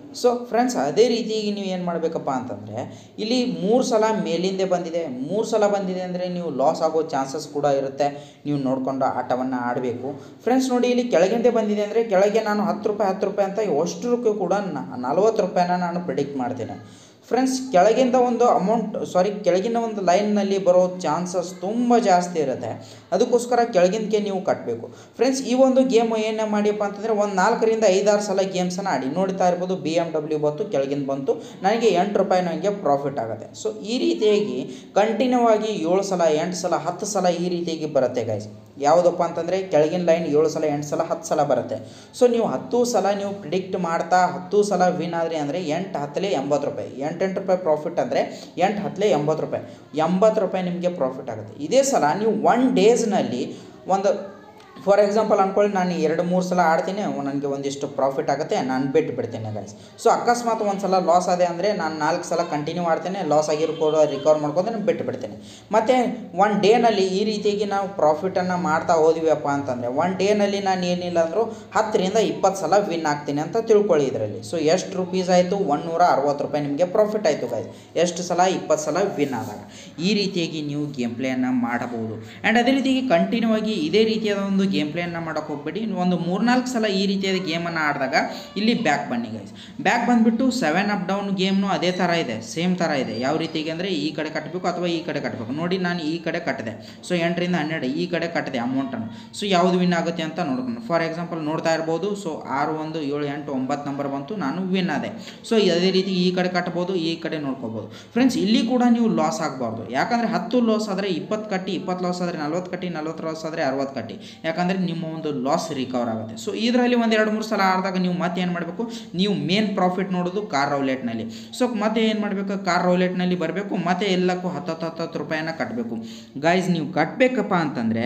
ಸೊ ಫ್ರೆಂಡ್ಸ್ ಅದೇ ರೀತಿಯಾಗಿ ನೀವು ಏನು ಮಾಡಬೇಕಪ್ಪ ಅಂತಂದರೆ ಇಲ್ಲಿ ಮೂರು ಸಲ ಮೇಲಿಂದೆ ಬಂದಿದೆ ಮೂರು ಸಲ ಬಂದಿದೆ ಅಂದರೆ ನೀವು ಲಾಸ್ ಆಗೋ ಚಾನ್ಸಸ್ ಕೂಡ ಇರುತ್ತೆ ನೀವು ನೋಡಿಕೊಂಡು ಆಟವನ್ನು ಆಡಬೇಕು ಫ್ರೆಂಡ್ಸ್ ನೋಡಿ ಇಲ್ಲಿ ಕೆಳಗಿಂದೆ ಬಂದಿದೆ ಅಂದರೆ ಕೆಳಗೆ ನಾನು ಹತ್ತು ರೂಪಾಯಿ ಹತ್ತು ರೂಪಾಯಿ ಅಂತ ಅಷ್ಟರಕ್ಕೂ ಕೂಡ ನಲ್ವತ್ತು ರೂಪಾಯಿನ ನಾನು ಪ್ರಿಡಿಕ್ಟ್ ಮಾಡ್ತೇನೆ ಫ್ರೆಂಡ್ಸ್ ಕೆಳಗಿಂದ ಒಂದು ಅಮೌಂಟ್ ಸಾರಿ ಕೆಳಗಿನ ಒಂದು ಲೈನ್ನಲ್ಲಿ ಬರೋ ಚಾನ್ಸಸ್ ತುಂಬ ಜಾಸ್ತಿ ಇರುತ್ತೆ ಅದಕ್ಕೋಸ್ಕರ ಕೆಳಗಿಂದಕ್ಕೆ ನೀವು ಕಟ್ಟಬೇಕು ಫ್ರೆಂಡ್ಸ್ ಈ ಒಂದು ಗೇಮ್ ಏನು ಮಾಡಿಯಪ್ಪ ಅಂತಂದರೆ ಒಂದು ನಾಲ್ಕರಿಂದ ಐದಾರು ಸಲ ಗೇಮ್ಸನ್ನು ಆಡಿ ನೋಡ್ತಾ ಇರ್ಬೋದು ಬಿ ಎಮ್ ಡಬ್ಲ್ಯೂ ಬಂತು ಕೆಳಗಿಂದ ಬಂತು ನನಗೆ ಎಂಟು ರೂಪಾಯಿ ನನಗೆ ಪ್ರಾಫಿಟ್ ಆಗುತ್ತೆ ಸೊ ಈ ರೀತಿಯಾಗಿ ಕಂಟಿನ್ಯೂ ಆಗಿ ಏಳು ಸಲ ಎಂಟು ಸಲ ಹತ್ತು ಸಲ ಈ ರೀತಿಯಾಗಿ ಬರುತ್ತೆ ಗೈಸ್ ಯಾವುದಪ್ಪ ಅಂತಂದರೆ ಕೆಳಗಿನ ಲೈನ್ ಏಳು ಸಲ ಎಂಟು ಸಲ ಹತ್ತು ಸಲ ಬರುತ್ತೆ ಸೊ ನೀವು ಹತ್ತು ಸಲ ನೀವು ಪ್ರಿಡಿಕ್ಟ್ ಮಾಡ್ತಾ ಹತ್ತು ಸಲ ವಿನ್ ಆದರೆ ಅಂದರೆ ಎಂಟು ಹತ್ತಲೇ ಎಂಬತ್ತು ರೂಪಾಯಿ ಎಂಟೆಂಟು ರೂಪಾಯಿ ಪ್ರಾಫಿಟ್ ಅಂದರೆ ಎಂಟು ಹತ್ತಲೇ ಎಂಬತ್ತು ರೂಪಾಯಿ ಎಂಬತ್ತು ರೂಪಾಯಿ ನಿಮಗೆ ಪ್ರಾಫಿಟ್ ಆಗುತ್ತೆ ಇದೇ ಸಲ ನೀವು ಒನ್ ಡೇಸ್ನಲ್ಲಿ ಒಂದು ಫಾರ್ ಎಕ್ಸಾಂಪಲ್ ಅಂದ್ಕೊಳ್ಳಿ ನಾನು ಎರಡು ಮೂರು ಸಲ ಆಡ್ತೀನಿ ನನಗೆ ಒಂದಿಷ್ಟು ಪ್ರಾಫಿಟ್ ಆಗುತ್ತೆ ನಾನು ಬಿಟ್ಟು ಬಿಡ್ತೇನೆ ಗೈಸ್ ಸೊ ಅಕಸ್ಮಾತ್ ಒಂದು ಸಲ ಲಾಸ್ ಆದೆ ಅಂದರೆ ನಾನು ನಾಲ್ಕು ಸಲ ಕಂಟಿನ್ಯೂ ಮಾಡ್ತೇನೆ ಲಾಸ್ ಆಗಿರ್ಬೋದು ರಿಕವರ್ ಮಾಡ್ಕೊಂಡು ನಾನು ಬಿಟ್ಟು ಬಿಡ್ತೇನೆ ಮತ್ತು ಒನ್ ಡೇನಲ್ಲಿ ಈ ರೀತಿಯಾಗಿ ನಾವು ಪ್ರಾಫಿಟನ್ನು ಮಾಡ್ತಾ ಹೋದ್ವಿಯಪ್ಪ ಅಂತಂದರೆ ಒನ್ ಡೇನಲ್ಲಿ ನಾನು ಏನಿಲ್ಲ ಅಂದರೂ ಹತ್ತರಿಂದ ಇಪ್ಪತ್ತು ಸಲ ವಿನ್ ಆಗ್ತೀನಿ ಅಂತ ತಿಳ್ಕೊಳ್ಳಿ ಇದರಲ್ಲಿ ಸೊ ಎಷ್ಟು ರುಪೀಸ್ ಆಯಿತು ಒನ್ನೂರ ಅರವತ್ತು ರೂಪಾಯಿ ನಿಮಗೆ ಪ್ರಾಫಿಟ್ ಆಯಿತು ಗೈಸ್ ಎಷ್ಟು ಸಲ ಇಪ್ಪತ್ತು ಸಲ ವಿನ್ ಆದಾಗ ಈ ರೀತಿಯಾಗಿ ನೀವು ಗೇಮ್ ಪ್ಲೇಯನ್ನು ಮಾಡಬಹುದು ಆ್ಯಂಡ್ ಅದೇ ರೀತಿಯಾಗಿ ಕಂಟಿನ್ಯೂ ಆಗಿ ಇದೇ ರೀತಿಯಾದ ಒಂದು ಗೇಮ್ ಪ್ಲೇಯನ್ನು ಮಾಡೋಕ್ಕೆ ಹೋಗ್ಬೇಡಿ ಒಂದು ಮೂರ್ನಾಲ್ಕು ಸಲ ಈ ರೀತಿಯಾದ ಗೇಮನ್ನು ಆಡಿದಾಗ ಇಲ್ಲಿ ಬ್ಯಾಕ್ ಬನ್ನಿ ಗೈಸ್ ಬ್ಯಾಕ್ ಬಂದುಬಿಟ್ಟು ಸೆವೆನ್ ಅಪ್ ಡೌನ್ ಗೇಮ್ನು ಅದೇ ಥರ ಇದೆ ಸೇಮ್ ಥರ ಇದೆ ಯಾವ ರೀತಿಗೆ ಅಂದರೆ ಈ ಕಡೆ ಕಟ್ಟಬೇಕು ಅಥವಾ ಈ ಕಡೆ ಕಟ್ಟಬೇಕು ನೋಡಿ ನಾನು ಈ ಕಡೆ ಕಟ್ಟಿದೆ ಸೊ ಎಂಟರಿಂದ ಹನ್ನೆರಡು ಈ ಕಡೆ ಕಟ್ಟಿದೆ ಅಮೌಂಟನ್ನು ಸೊ ಯಾವುದು ವಿನ್ ಆಗುತ್ತೆ ಅಂತ ನೋಡ್ಕೊಂಡು ಫಾರ್ ಎಕ್ಸಾಂಪಲ್ ನೋಡ್ತಾ ಇರ್ಬೋದು ಸೊ ಆರು ಒಂದು ಏಳು ಎಂಟು ಒಂಬತ್ತು ನಂಬರ್ ಬಂತು ನಾನು ವಿನ್ ಆದೆ ಸೊ ಅದೇ ರೀತಿ ಈ ಕಡೆ ಕಟ್ಬೋದು ಈ ಕಡೆ ನೋಡ್ಕೋಬೋದು ಫ್ರೆಂಡ್ಸ್ ಇಲ್ಲಿ ಕೂಡ ನೀವು ಲಾಸ್ ಆಗಬಾರ್ದು ಯಾಕಂದರೆ ಹತ್ತು ಲಾಸ್ ಆದರೆ ಇಪ್ಪತ್ತು ಕಟ್ಟಿ ಇಪ್ಪತ್ತು ಲಾಸ್ ಆದರೆ ನಲ್ವತ್ತು ಕಟ್ಟಿ ನಲ್ವತ್ತು ಲಾಸ್ ಆದರೆ ಅರವತ್ತು ಕಟ್ಟಿ ಯಾಕಂದರೆ ನಿಮ್ಮ ಒಂದು ಲಾಸ್ ರಿಕವರ್ ಆಗುತ್ತೆ ಸೊ ಇದರಲ್ಲಿ ಒಂದು ಎರಡು ಮೂರು ಸಲ ಆಡಿದಾಗ ನೀವು ಮತ್ತೆ ಏನು ಮಾಡಬೇಕು ನೀವು ಮೇನ್ ಪ್ರಾಫಿಟ್ ನೋಡೋದು ಕಾರ್ ರೌಲೆಟ್ನಲ್ಲಿ ಸೊ ಮತ್ತೆ ಏನು ಮಾಡಬೇಕು ಕಾರ್ ರೌಲೆಟ್ನಲ್ಲಿ ಬರಬೇಕು ಮತ್ತೆ ಎಲ್ಲಕ್ಕೂ ಹತ್ತತ್ತು ಹತ್ತತ್ತು ರೂಪಾಯಿನ ಕಟ್ಟಬೇಕು ಗಾಯ್ಸ್ ನೀವು ಕಟ್ಟಬೇಕಪ್ಪ ಅಂತಂದರೆ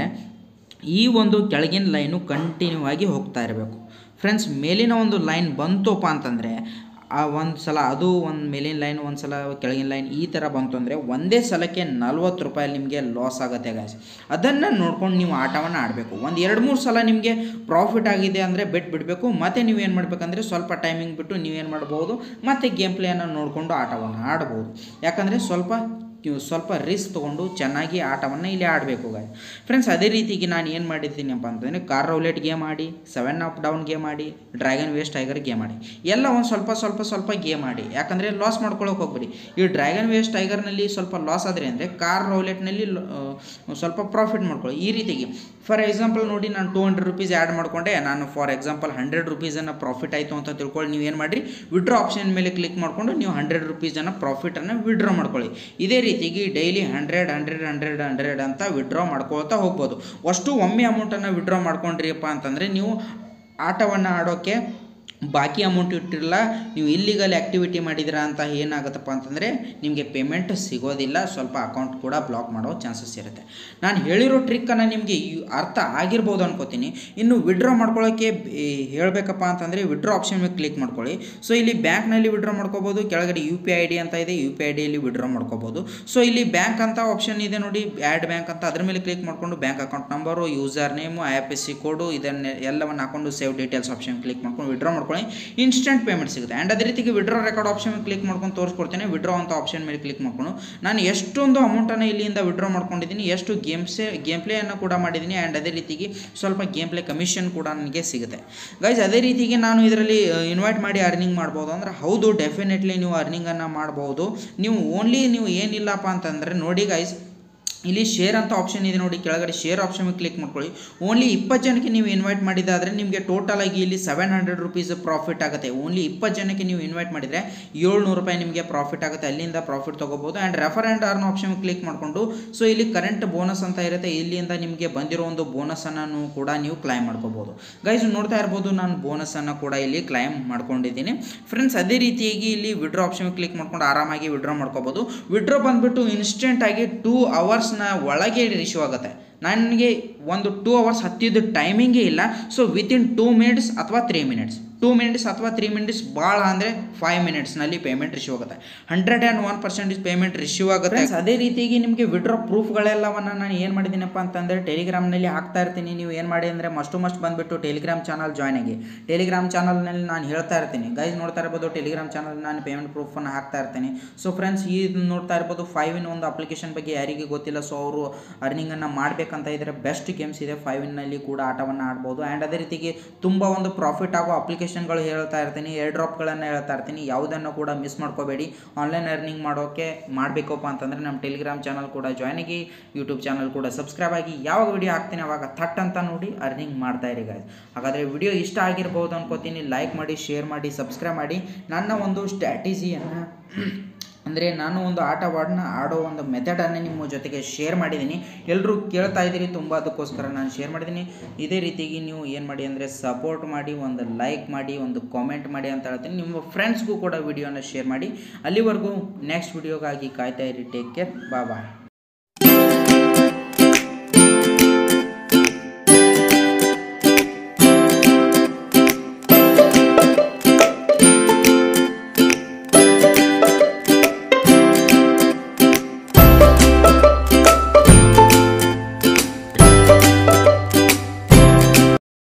ಈ ಒಂದು ಕೆಳಗಿನ ಲೈನು ಕಂಟಿನ್ಯೂ ಆಗಿ ಹೋಗ್ತಾ ಇರಬೇಕು ಫ್ರೆಂಡ್ಸ್ ಮೇಲಿನ ಒಂದು ಲೈನ್ ಬಂತಪ್ಪ ಅಂತಂದರೆ ಆ ಒಂದು ಸಲ ಅದು ಒಂದು ಮೇಲಿನ ಲೈನ್ ಒಂದು ಸಲ ಕೆಳಗಿನ ಲೈನ್ ಈ ಥರ ಬಂತು ಅಂದರೆ ಒಂದೇ ಸಲಕ್ಕೆ ನಲ್ವತ್ತು ರೂಪಾಯಿ ನಿಮಗೆ ಲಾಸ್ ಆಗುತ್ತೆ ಗಾಯ್ಸ್ ಅದನ್ನು ನೋಡ್ಕೊಂಡು ನೀವು ಆಟವನ್ನು ಆಡಬೇಕು ಒಂದು ಎರಡು ಮೂರು ಸಲ ನಿಮಗೆ ಪ್ರಾಫಿಟ್ ಆಗಿದೆ ಅಂದರೆ ಬೆಟ್ ಬಿಡಬೇಕು ಮತ್ತು ನೀವು ಏನು ಮಾಡಬೇಕಂದ್ರೆ ಸ್ವಲ್ಪ ಟೈಮಿಂಗ್ ಬಿಟ್ಟು ನೀವೇನು ಮಾಡ್ಬೋದು ಮತ್ತು ಗೇಮ್ ಪ್ಲೇಯನ್ನು ನೋಡಿಕೊಂಡು ಆಟವನ್ನು ಆಡ್ಬೋದು ಯಾಕಂದರೆ ಸ್ವಲ್ಪ ನೀವು ಸ್ವಲ್ಪ ರಿಸ್ಕ್ ತೊಗೊಂಡು ಚೆನ್ನಾಗಿ ಆಟವನ್ನು ಇಲ್ಲಿ ಆಡಬೇಕು ಗಾಯ ಫ್ರೆಂಡ್ಸ್ ಅದೇ ರೀತಿಗೆ ನಾನು ಏನು ಮಾಡಿದ್ದೀನಪ್ಪ ಅಂತಂದರೆ ಕಾರ್ ರೌಲೆಟ್ ಗೇಮ್ ಆಡಿ ಸೆವೆನ್ ಅಪ್ ಡೌನ್ ಗೇಮ್ ಆಡಿ ಡ್ರ್ಯಾಗನ್ ವೇಸ್ಟ್ ಟೈಗರ್ ಗೇಮ್ ಆಡಿ ಎಲ್ಲ ಒಂದು ಸ್ವಲ್ಪ ಸ್ವಲ್ಪ ಸ್ವಲ್ಪ ಗೇಮ್ ಆಡಿ ಯಾಕಂದರೆ ಲಾಸ್ ಮಾಡ್ಕೊಳ್ಳೋಕೆ ಹೋಗ್ಬೇಡಿ ಈ ಡ್ರ್ಯಾಗನ್ ವೇಸ್ಟ್ ಟೈಗರ್ನಲ್ಲಿ ಸ್ವಲ್ಪ ಲಾಸ್ ಆದರೆ ಅಂದರೆ ಕಾರ್ ರೌಲೆಟ್ನಲ್ಲಿ ಸ್ವಲ್ಪ ಪ್ರಾಫಿಟ್ ಮಾಡ್ಕೊಳ್ಳಿ ಈ ರೀತಿಗೆ ಫಾರ್ ಎಕ್ಸಾಂಪಲ್ ನೋಡಿ ನಾನು ಟೂ ಹಂಡ್ರೆಡ್ ರುಪೀಸ್ ಆ್ಯಡ್ ಮಾಡಿಕೊಂಡೆ ನಾನು ಫಾರ್ ಎಕ್ಸಾಂಪಲ್ ಹಂಡ್ರೆಡ್ ರುಪೀಸನ್ನು ಪ್ರಾಫಿಟ್ ಆಯಿತು ಅಂತ ತಿಳ್ಕೊಳ್ಳಿ ನೀವು ಏನು ಮಾಡಿರಿ ವಿಡ್ರಾ ಆಪ್ಷನ್ ಮೇಲೆ ಕ್ಲಿಕ್ ಮಾಡಿಕೊಂಡು ನೀವು ಹಂಡ್ರೆಡ್ ರುಪೀಸನ್ನು ಪ್ರಾಫಿಟನ್ನು ವಿಡ್ರಾ ಮಾಡ್ಕೊಳ್ಳಿ ಇದೇ ರೀತಿಗೆ daily hundred hundred hundred hundred ಅಂತ ವಿಡ್ರಾ ಮಾಡ್ಕೊಳ್ತಾ ಹೋಗ್ಬೋದು ಅಷ್ಟು ಒಮ್ಮೆ ಅಮೌಂಟನ್ನು ವಿಡ್ರಾ ಮಾಡ್ಕೊಂಡ್ರಿಯಪ್ಪ ಅಂತಂದರೆ ನೀವು ಆಟವನ್ನು ಆಡೋಕ್ಕೆ ಬಾಕಿ ಅಮೌಂಟ್ ಇಟ್ಟಿರಲ್ಲ ನೀವು ಇಲ್ಲಿಗಲ್ ಆ್ಯಕ್ಟಿವಿಟಿ ಮಾಡಿದಿರ ಅಂತ ಏನಾಗುತ್ತಪ್ಪ ಅಂತಂದರೆ ನಿಮಗೆ ಪೇಮೆಂಟ್ ಸಿಗೋದಿಲ್ಲ ಸ್ವಲ್ಪ ಅಕೌಂಟ್ ಕೂಡ ಬ್ಲಾಕ್ ಮಾಡೋ ಚಾನ್ಸಸ್ ಇರುತ್ತೆ ನಾನು ಹೇಳಿರೋ ಟ್ರಿಕ್ಕನ್ನು ನಿಮಗೆ ಯು- ಅರ್ಥ ಆಗಿರ್ಬೋದು ಅನ್ಕೋತೀನಿ ಇನ್ನು ವಿಡ್ರಾ ಮಾಡ್ಕೊಳ್ಳೋಕ್ಕೆ ಹೇಳಬೇಕಪ್ಪ ಅಂತಂದರೆ ವಿಡ್ರಾ ಆಪ್ಷನ್ ಮೇಲೆ ಕ್ಲಿಕ್ ಮಾಡ್ಕೊಳ್ಳಿ ಸೊ ಇಲ್ಲಿ ಬ್ಯಾಂಕ್ನಲ್ಲಿ ವಿಡ್ರಾ ಮಾಡ್ಕೋಬೋದು ಕೆಳಗಡೆ ಯು ಪಿ ಐ ಡಿ ಅಂತ ಇದೆ ಯು ಪಿ ಐ ಡಿಯಲ್ಲಿ ವಿಡ್ರಾ ಮಾಡ್ಕೋಬೋದು ಸೊ ಇಲ್ಲಿ ಬ್ಯಾಂಕ್ ಅಂತ ಆಪ್ಷನ್ ಇದೆ ನೋಡಿ ಆ್ಯಡ್ ಬ್ಯಾಂಕ್ ಅಂತ ಅದ್ರ ಮೇಲೆ ಕ್ಲಿಕ್ ಮಾಡಿಕೊಂಡು bank account number user name I F S C code ಇದನ್ನ ಎಲ್ಲವನ್ನು ಹಾಕೊಂಡು ಸೇವ್ ಡೀಟೇಲ್ಸ್ ಆಪ್ಷನ್ ಕ್ಲಿಕ್ ಮಾಡ್ಕೊಂಡು ವಿಡ್ರಾ ಮಾಡ್ಕೊಳ್ಳಿ ಇನ್ಸ್ಟೆಂಟ್ ಪೇಮೆಂಟ್ ಸಿಗುತ್ತೆ ಆ್ಯಂಡ್ ಅದೇ ರೀತಿಗೆ ವಿಡ್ರಾ ರೆಕಾರ್ಡ್ ಆಪ್ಷನ್ ಕ್ಲಿಕ್ ಮಾಡ್ಕೊಂಡು ತೋರಿಸ್ಕೊಡ್ತೇನೆ ವಿಡ್ರಾ ಅಂತ ಆಪ್ಷನ್ ಮೇಲೆ ಕ್ಲಿಕ್ ಮಾಡ್ಕೊಂಡು ನಾನು ಎಷ್ಟೊಂದು ಅಮೌಂಟನ್ನು ಇಲ್ಲಿಂದ ವಿಡ್ರಾ ಮಾಡ್ಕೊಂಡಿದ್ದೀನಿ ಎಷ್ಟು ಗೇಮ್ಸೇ ಗೇಮ್ ಪ್ಲೇಯನ್ನು ಕೂಡ ಮಾಡಿದ್ದೀನಿ ಆ್ಯಂಡ್ ಅದೇ ರೀತಿಗೆ ಸ್ವಲ್ಪ ಗೇಮ್ ಪ್ಲೇ ಕಮಿಷನ್ ಕೂಡ ನನಗೆ ಸಿಗುತ್ತೆ ಗೈಸ್ ಅದೇ ರೀತಿಗೆ ನಾನು ಇದರಲ್ಲಿ ಇನ್ವೈಟ್ ಮಾಡಿ ಅರ್ನಿಂಗ್ ಮಾಡ್ಬೋದು ಅಂದರೆ ಹೌದು ಡೆಫಿನೆಟ್ಲಿ ನೀವು ಅರ್ನಿಂಗನ್ನು ಮಾಡ್ಬೋದು ನೀವು ಓನ್ಲಿ ನೀವು ಏನಿಲ್ಲಪ್ಪ ಅಂತಂದರೆ ನೋಡಿ ಗೈಸ್ ಇಲ್ಲಿ ಶೇರ್ ಅಂತ ಆಪ್ಷನ್ ಇದೆ ನೋಡಿ ಕೆಳಗಡೆ ಶೇರ್ ಆಪ್ಷನ್ ಕ್ಲಿಕ್ ಮಾಡ್ಕೊಳ್ಳಿ ಓನ್ಲಿ ಇಪ್ಪತ್ತು ಜನಕ್ಕೆ ನೀವು ಇನ್ವೈಟ್ ಮಾಡಿದ್ದಾದರೆ ನಿಮಗೆ ಟೋಟಲ್ ಆಗಿ ಇಲ್ಲಿ ಸೆವೆನ್ ಹಂಡ್ರೆಡ್ ರುಪೀಸ್ ಪ್ರಾಫಿಟ್ ಆಗುತ್ತೆ ಓನ್ಲಿ ಇಪ್ಪತ್ತು ಜನಕ್ಕೆ ನೀವು ಇನ್ವೈಟ್ ಮಾಡಿದರೆ ಏಳ್ನೂರು ರೂಪಾಯಿ ನಿಮಗೆ ಪ್ರಾಫಿಟ್ ಆಗುತ್ತೆ ಅಲ್ಲಿಂದ ಪ್ರಾಫಿಟ್ ತೊಗೋಬೋದು and refer and earn option click ಮಾಡಿಕೊಂಡು ಸೊ ಇಲ್ಲಿ ಕರೆಂಟ್ ಬೋನಸ್ ಅಂತ ಇರುತ್ತೆ ಇಲ್ಲಿಂದ ನಿಮಗೆ ಬಂದಿರೋ ಒಂದು ಬೋನಸನ್ನು ಕೂಡ ನೀವು ಕ್ಲೈಮ್ ಮಾಡ್ಕೋಬೋದು ಗೈಸ್ ನೋಡ್ತಾ ಇರ್ಬೋದು ನಾನು ಬೋನಸನ್ನು ಕೂಡ ಇಲ್ಲಿ ಕ್ಲೈಮ್ ಮಾಡ್ಕೊಂಡಿದ್ದೀನಿ ಫ್ರೆಂಡ್ಸ್ ಅದೇ ರೀತಿಯಾಗಿ ಇಲ್ಲಿ ವಿಡ್ರಾ ಆಪ್ಷನ್ ಕ್ಲಿಕ್ ಮಾಡ್ಕೊಂಡು ಆರಾಮಾಗಿ ವಿಡ್ರಾ ಮಾಡ್ಕೋಬೋದು ವಿಡ್ರಾ ಬಂದುಬಿಟ್ಟು ಇನ್ಸ್ಟೆಂಟ್ ಆಗಿ ಟೂ ಅವರ್ಸ್ನ ಒಳಗೆ ರಿಶ್ಯೂ ಆಗುತ್ತೆ ನನಗೆ ಒಂದು ಟೂ ಅವರ್ಸ್ ಹತ್ತಿದ್ದು ಟೈಮಿಂಗೇ ಇಲ್ಲ ಸೊ ವಿತಿನ್ ಟೂ ಮಿನಿಟ್ಸ್ ಅಥವಾ ತ್ರೀ ಮಿನಿಟ್ಸ್ ಟೂ ಮಿನಿಟ್ಸ್ ಅಥವಾ ತ್ರೀ ಮಿನಿಟ್ಸ್ ಭಾಳ ಅಂದರೆ ಫೈವ್ ಮಿನಿಟ್ಸ್ನಲ್ಲಿ ಪೇಮೆಂಟ್ ರಿಸೀವ್ ಆಗುತ್ತೆ hundred and one percentage payment receive ಆಗುತ್ತೆ Friends, ಅದೇ ರೀತಿಯಾಗಿ ನಿಮಗೆ ವಿಡ್ರಾ ಪ್ರೂಫ್ಗಳೆಲ್ಲವನ್ನು ನಾನು ಏನು ಮಾಡಿದ್ದೀನಪ್ಪ ಅಂತಂದರೆ ಟೆಲಿಗ್ರಾಮ್ನಲ್ಲಿ ಹಾಕ್ತಾ ಇರ್ತೀನಿ ನೀವು ಏನು ಮಾಡಿ ಅಂದರೆ ಮಸ್ಟ್ ಮಸ್ಟ್ ಬಂದುಬಿಟ್ಟು ಟೆಲಿಗ್ರಾಮ್ ಚಾನಲ್ ಜಾಯ್ನ್ ಆಗಿ ಟೆಲಿಗ್ರಾಮ್ ಚಾನಲ್ನಲ್ಲಿ ನಾನು ಹೇಳ್ತಾ ಇರ್ತೀನಿ ಗೈಸ್ ನೋಡ್ತಾ ಇರ್ಬೋದು ಟೆಲಿಗ್ರಾಮ್ ಚಾನಲ್ ನಾನು ಪೇಮೆಂಟ್ ಪ್ರೂಫನ್ನು ಹಾಕ್ತಾ ಇರ್ತೀನಿ ಸೊ ಫ್ರೆಂಡ್ಸ್ ಈ ನೋಡ್ತಾ ಇರ್ಬೋದು ಫೈವ್ ಇನ್ ಒಂದು ಅಪ್ಲಿಕೇಶನ್ ಬಗ್ಗೆ ಯಾರಿಗೆ ಗೊತ್ತಿಲ್ಲ ಸೊ ಅವರು ಅರ್ನಿಂಗನ್ನು ಮಾಡಬೇಕಂತ ಇದ್ದರೆ ಬೆಸ್ಟ್ ಗೇಮ್ಸ್ ಇದೆ ಫೈವ್ ಇನ್ನಲ್ಲಿ ಕೂಡ ಆಟವನ್ನು ಆಡ್ಬೋದು ಆ್ಯಂಡ್ ಅದೇ ರೀತಿಗೆ ತುಂಬ ಒಂದು ಪ್ರಾಫಿಟ್ ಆಗೋ ಅಪ್ಲಿಕೇಶನ್ಗಳು ಹೇಳ್ತಾ ಇರ್ತೀನಿ ಏರ್ ಡ್ರಾಪ್ಗಳನ್ನು ಹೇಳ್ತಾ ಇರ್ತೀನಿ ಯಾವುದನ್ನು ಕೂಡ ಮಿಸ್ ಮಾಡ್ಕೋಬೇಡಿ ಆನ್ಲೈನ್ ಅರ್ನಿಂಗ್ ಮಾಡೋಕ್ಕೆ ಮಾಡಬೇಕಪ್ಪ ಅಂತಂದರೆ ನಮ್ಮ ಟೆಲಿಗ್ರಾಮ್ ಚಾನಲ್ ಕೂಡ ಜಾಯ್ನ್ ಆಗಿ ಯೂಟ್ಯೂಬ್ ಚಾನಲ್ ಕೂಡ ಸಬ್ಸ್ಕ್ರೈಬ್ ಆಗಿ ಯಾವಾಗ ವಿಡಿಯೋ ಹಾಕ್ತೀನಿ ಅವಾಗ ಥಟ್ ಅಂತ ನೋಡಿ ಅರ್ನಿಂಗ್ ಮಾಡ್ತಾ ಇರಿ ಗಾಯ್ಸ್ ಹಾಗಾದರೆ ವಿಡಿಯೋ ಇಷ್ಟ ಆಗಿರ್ಬೋದು ಅನ್ಕೋತೀನಿ ಲೈಕ್ ಮಾಡಿ ಶೇರ್ ಮಾಡಿ ಸಬ್ಸ್ಕ್ರೈಬ್ ಮಾಡಿ ನನ್ನ ಒಂದು ಸ್ಟ್ರಾಟಜಿಯನ್ನು ಅಂದರೆ ನಾನು ಒಂದು ಆಟವಾಡನ್ನ ಆಡೋ ಒಂದು ಮೆಥಡನ್ನು ನಿಮ್ಮ ಜೊತೆಗೆ ಶೇರ್ ಮಾಡಿದ್ದೀನಿ ಎಲ್ಲರೂ ಕೇಳ್ತಾ ಇದ್ದೀರಿ ತುಂಬ ಅದಕ್ಕೋಸ್ಕರ ನಾನು ಶೇರ್ ಮಾಡಿದ್ದೀನಿ ಇದೇ ರೀತಿಗೆ ನೀವು ಏನು ಮಾಡಿ ಅಂದರೆ ಸಪೋರ್ಟ್ ಮಾಡಿ ಒಂದು ಲೈಕ್ ಮಾಡಿ ಒಂದು ಕಾಮೆಂಟ್ ಮಾಡಿ ಅಂತ ಹೇಳ್ತೀನಿ ನಿಮ್ಮ ಫ್ರೆಂಡ್ಸ್ಗೂ ಕೂಡ ವಿಡಿಯೋನ ಶೇರ್ ಮಾಡಿ ಅಲ್ಲಿವರೆಗೂ ನೆಕ್ಸ್ಟ್ ವಿಡಿಯೋಗಾಗಿ ಕಾಯ್ತಾ ಇರಿ ಟೇಕ್ ಕೇರ್ ಬಾ ಬಾಯ್